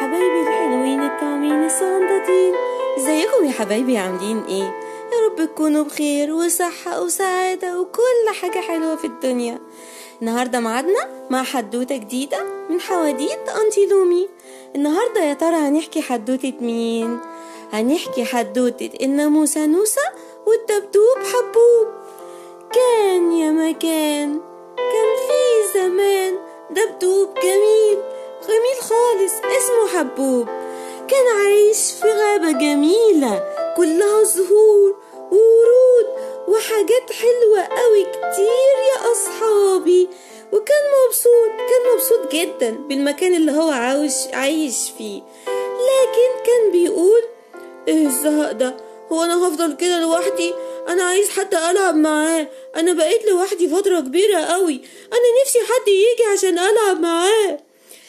حبايبي الحلوين الطعمين الصندطين ازيكم يا حبايبي عاملين ايه يا رب تكونوا بخير وصحة وسعادة وكل حاجة حلوة في الدنيا النهاردة معادنا مع حدوتة جديدة من حواديت أنتي لومي النهاردة يا ترى هنحكي حدوتة مين؟ هنحكي حدوتة الناموسة نوسة والدبدوب حبوب كان يا مكان كان في زمان دبدوب جميل جميل خالص اسمه حبوب كان عايش في غابة جميلة كلها زهور وورود وحاجات حلوة قوي كتير يا أصحابي وكان مبسوط كان مبسوط جدا بالمكان اللي هو عاوش عايش فيه لكن كان بيقول ايه الزهق ده هو انا هفضل كده لوحدي انا عايز حد العب معاه انا بقيت لوحدي فتره كبيره قوي انا نفسي حد يجي عشان العب معاه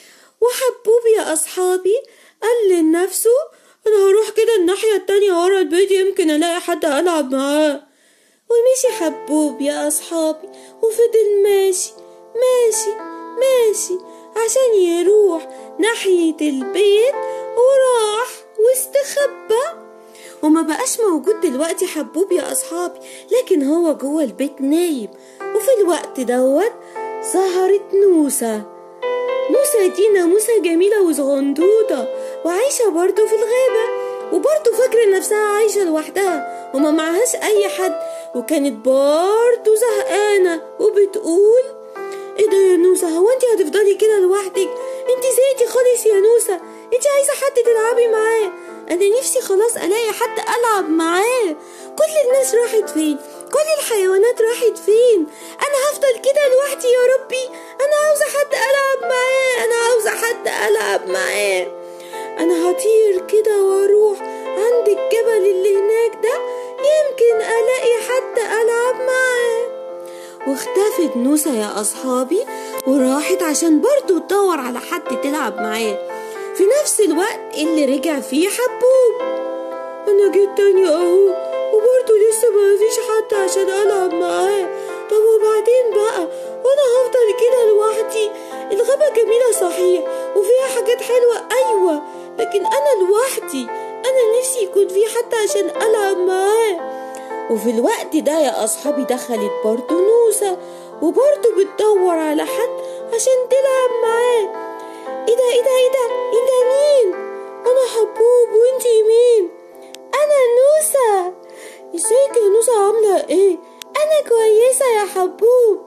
وحبوب يا اصحابي قال لنفسه انا هروح كده الناحيه التانية ورا البيت يمكن الاقي حد العب معاه ومشي حبوب يا اصحابي وفضل ماشي ماشي ماشي عشان يروح ناحيه البيت وراح واستخبى وما بقاش موجود دلوقتي حبوب يا أصحابي لكن هو جوه البيت نايم وفي الوقت دوت ظهرت نوسة نوسة دي ناموسة جميلة وصغنطوطة وعايشة برضه في الغابة وبرضه فاكرة نفسها عايشة لوحدها وما معهاش أي حد وكانت برضه زهقانة وبتقول ايه ده يا نوسة هو انت هتفضلي كده لوحدك انت زهقتي خالص يا نوسة انت عايزة حد تلعبي معاه انا نفسي خلاص الاقي حد العب معاه كل الناس راحت فين كل الحيوانات راحت فين انا هفضل كده لوحدي يا ربي انا عاوزة حد العب معاه انا عاوزة حد العب معاه انا هطير كده واروح عند الجبل اللي هناك ده يمكن الاقي حد العب معاه واختفت نوسة يا أصحابي وراحت عشان برضو تدور على حد تلعب معاه في نفس الوقت اللي رجع فيه حبوب أنا جيت تاني أهو وبرضو لسه مفيش حد عشان ألعب معاه طب وبعدين بقى وأنا هفضل كده لوحدي الغابة جميلة صحيح وفيها حاجات حلوة أيوة لكن أنا لوحدي أنا نفسي يكون في حد عشان ألعب معاه وفي الوقت ده يا أصحابي دخلت برضو نوسة وبرضو بتدور على حد عشان تلعب معاه ايه ده ايه ده ايه ده ايه ده مين انا حبوب وانتي مين انا نوسة ازيك يا نوسة عاملة ايه انا كويسة يا حبوب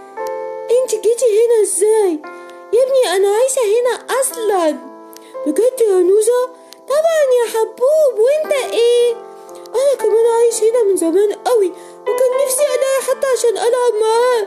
انتي جيتي هنا ازاي يا ابني انا عايشة هنا اصلا بجد يا نوسة طبعا يا حبوب وانت ايه انا كمان عايش هنا من زمان قوي وكان نفسي الاقي حد عشان العب معاه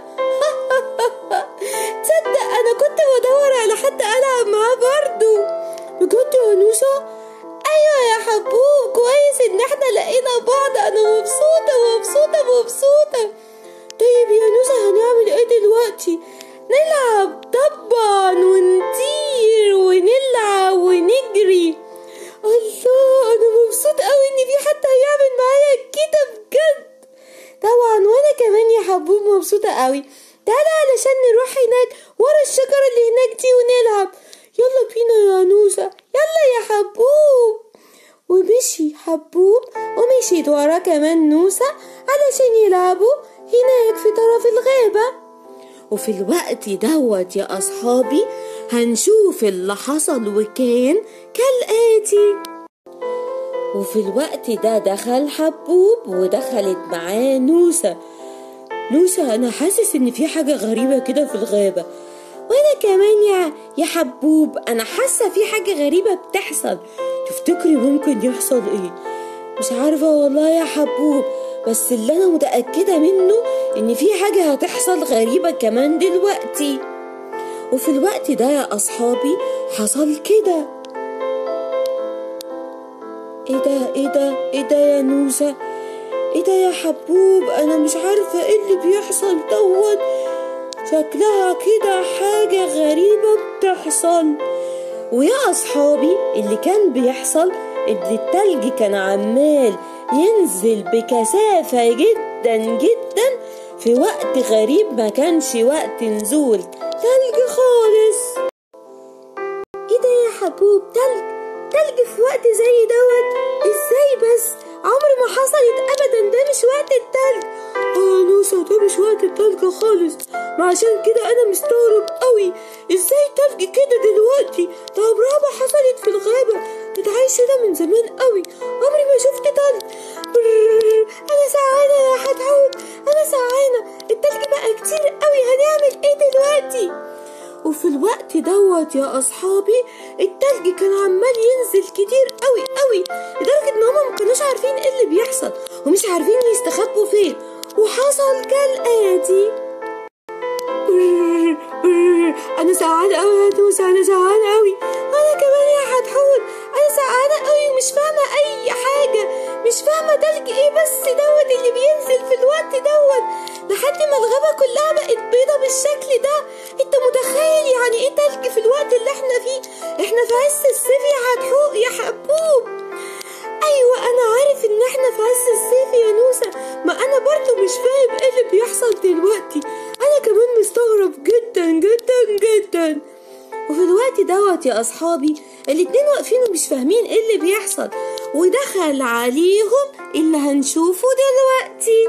تصدق انا كنت بدور على حد العب معاه برضو بجد يا نوسة ايوه يا حبوب كويس ان احنا لقينا بعض انا مبسوطة مبسوطة مبسوطة طيب يا نوسة هنعمل ايه دلوقتي نلعب طبعا ونطير ونلعب ونجري الله انا مبسوط قوي ان في حد هيعمل معايا كده بجد طبعا وانا كمان يا حبوب مبسوطة قوي تعالى علشان نروح هناك ورا الشجرة اللي هناك دي ونلعب يلا بينا يا نوسة يلا يا حبوب ومشي حبوب ومشيت ورا كمان نوسة علشان يلعبوا هناك في طرف الغابة وفي الوقت دوت يا أصحابي هنشوف اللي حصل وكان كالآتي وفي الوقت ده دخل حبوب ودخلت معاه نوسة نوسة أنا حاسس إن في حاجة غريبة كده في الغابة وأنا كمان يا يا حبوب أنا حاسة في حاجة غريبة بتحصل تفتكري ممكن يحصل إيه؟ مش عارفة والله يا حبوب بس اللي أنا متأكدة منه إن في حاجة هتحصل غريبة كمان دلوقتي وفي الوقت ده يا أصحابي حصل كده ايه ده ايه ده ايه ده يا نوسة ايه ده يا حبوب انا مش عارفة ايه اللي بيحصل دوت شكلها كده حاجة غريبة بتحصل ويا أصحابي اللي كان بيحصل إن التلج كان عمال ينزل بكثافة جدا جدا في وقت غريب ما كانش وقت نزول تلج خالص ايه ده يا حبوب تلج تلج في وقت زي دوت ازاي بس عمر ما حصلت ابدا ده مش وقت التلج اه نوسة ده مش وقت التلج خالص ما عشان كده انا مستغرب قوي ازاي تلج كده دلوقتي ده عمرها ما حصلت في الغابة ده عايش هنا من زمان قوي عمري ما شفت تلج بررر، انا سعانة يا حتحوت انا سعانة التلج بقى كتير قوي هنعمل ايه دلوقتي وفي الوقت دوت يا اصحابي التلج كان عمال ينزل كتير قوي قوي لدرجه ان هما ما كانوش عارفين ايه اللي بيحصل ومش عارفين يستخبوا فين وحصل كالاتي برر، برر، انا سعانه قوي يا نوسه انا سعانه قوي انا كمان يا حتحوت انا سعانه قوي ومش فاهمه اي حاجه مش فاهمه تلج ايه بس دوت اللي بينزل في الوقت دوت لحد ما الغابه كلها بقت بيضه بالشكل ده انت متخيل يعني ايه تلج في الوقت اللي احنا فيه احنا في عز الصيف يا حتحوت يا حبوب ايوه انا عارف ان احنا في عز الصيف يا نوسة ما انا برضو مش فاهم ايه اللي بيحصل دلوقتي انا كمان مستغرب جدا جدا جدا وفي الوقت دوت يا اصحابي الاتنين واقفين ومش فاهمين ايه اللي بيحصل ودخل عليهم اللي هنشوفه دلوقتي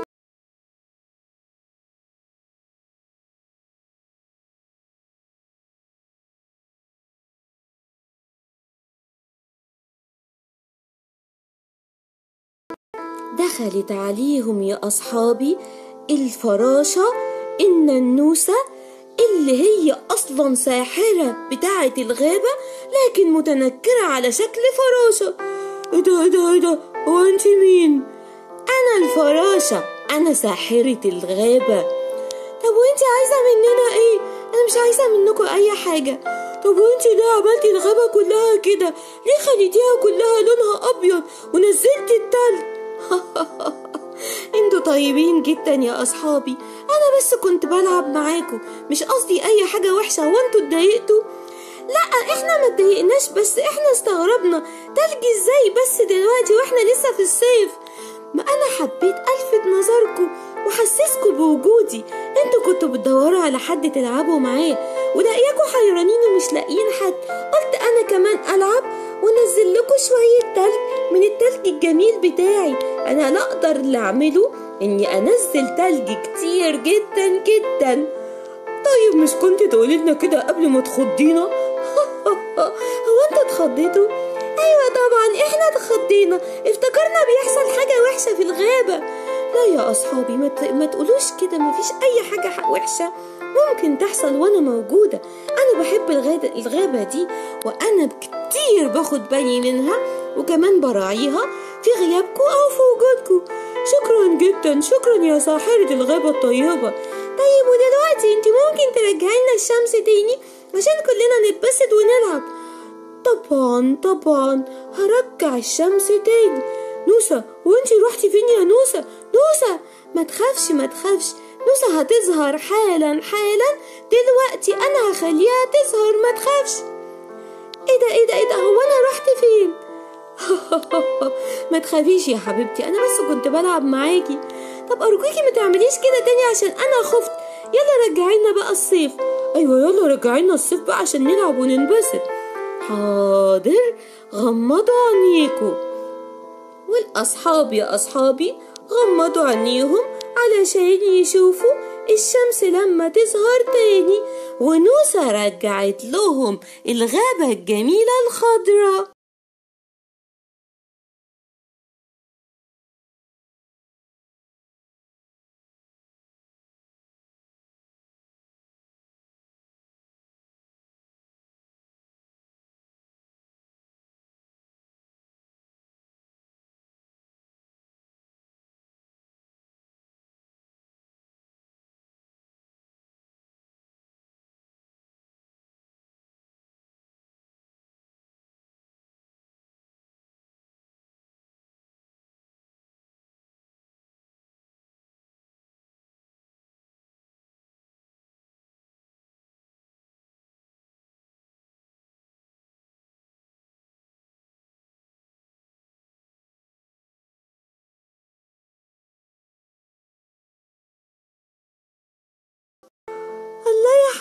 دخلت عليهم يا أصحابي الفراشة الننوسة اللي هي أصلا ساحرة بتاعة الغابة لكن متنكرة على شكل فراشة ايه ده ايه ده ايه ده هو انت مين؟ أنا الفراشة أنا ساحرة الغابة طب وانت عايزة مننا ايه؟ أنا مش عايزة منكم أي حاجة طب وانت ليه عملتي الغابة كلها كده؟ ليه خليتيها كلها لونها أبيض ونزلتي التلج؟ انتوا طيبين جدا يا اصحابي انا بس كنت بلعب معاكم مش قصدي اي حاجه وحشه هو انتوا اتضايقتوا لا احنا ما اتضايقناش بس احنا استغربنا تلج ازاي بس دلوقتي واحنا لسه في الصيف ما انا حبيت الفت نظركم وحسسكم بوجودي انتوا كنتوا بتدوروا على حد تلعبوا معاه ولاقياكوا حيرانين ومش لاقيين حد قلت انا كمان العب ونزل لكم شويه تلج من التلج الجميل بتاعي انا لا اقدر اللي اعمله اني انزل تلج كتير جدا جدا طيب مش كنت تقولي لنا كده قبل ما تخضينا هو انتوا اتخضيتوا ايوه طبعا احنا اتخضينا افتكرنا بيحصل حاجه وحشه في الغابه لا يا اصحابي ما, ت... ما تقولوش كده مفيش اي حاجه ح- وحشه ممكن تحصل وانا موجوده انا بحب الغابه الغابه دي وانا كتير باخد بالي منها وكمان براعيها في غيابكم او في وجودكم شكرا جدا شكرا يا ساحرة الغابة الطيبة طيب ودلوقتي انت ممكن ترجعي لنا الشمس تاني عشان كلنا نتبسط ونلعب طبعا طبعا هرجع الشمس تاني نوسة وانتي روحتي فين يا نوسة نوسة ما تخافش ما تخافش نوسة هتظهر حالا حالا دلوقتي انا هخليها تظهر ما تخافش ايه ده ايه ده ايه ده هو انا رحت فين ما تخافيش يا حبيبتي انا بس كنت بلعب معاكي طب ارجوكي ما تعمليش كده تاني عشان انا خفت يلا رجعي لنا بقى الصيف ايوه يلا رجعي لنا الصيف بقى عشان نلعب وننبسط حاضر غمضوا عينيكوا والاصحاب يا اصحابي غمضوا عينيهم علشان يشوفوا الشمس لما تظهر تاني ونوسة رجعت لهم الغابة الجميلة الخضراء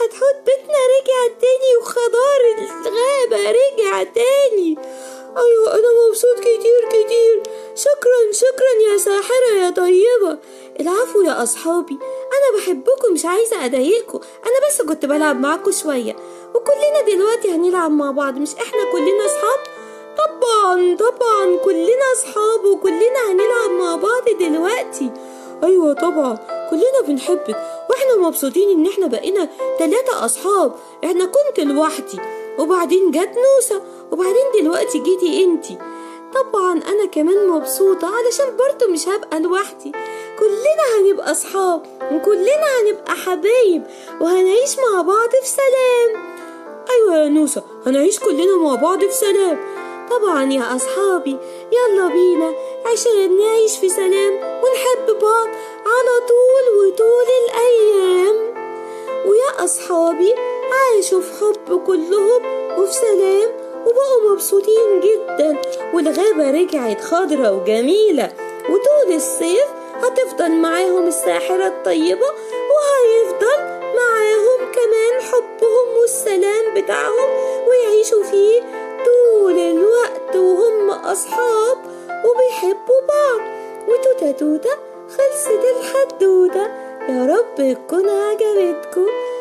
حتحوت بيتنا رجع تاني وخضار الغابة رجع تاني أيوة أنا مبسوط كتير كتير شكرا شكرا يا ساحرة يا طيبة العفو يا أصحابي أنا بحبكم مش عايزة أضايقكم أنا بس كنت بلعب معاكم شوية وكلنا دلوقتي هنلعب مع بعض مش إحنا كلنا أصحاب طبعا طبعا كلنا أصحاب وكلنا هنلعب مع بعض دلوقتي أيوة طبعا كلنا بنحبك واحنا مبسوطين ان احنا بقينا تلاتة اصحاب احنا كنت لوحدي وبعدين جت نوسة وبعدين دلوقتي جيتي انتي طبعا انا كمان مبسوطة علشان برضو مش هبقى لوحدي كلنا هنبقى اصحاب وكلنا هنبقى حبايب وهنعيش مع بعض في سلام ايوه يا نوسة هنعيش كلنا مع بعض في سلام طبعا يا اصحابي يلا بينا عشان نعيش في سلام ونحب بعض على طول وطول الايام ويا اصحابي عاشوا في حب كلهم وفي سلام وبقوا مبسوطين جدا والغابة رجعت خضرة وجميلة وطول الصيف هتفضل معاهم الساحرة الطيبة وهيفضل معاهم كمان حبهم والسلام بتاعهم ويعيشوا فيه طول الوقت وهم أصحاب وبيحبوا بعض وتوتة توتة خلصت الحدوتة يا رب تكون عجبتكم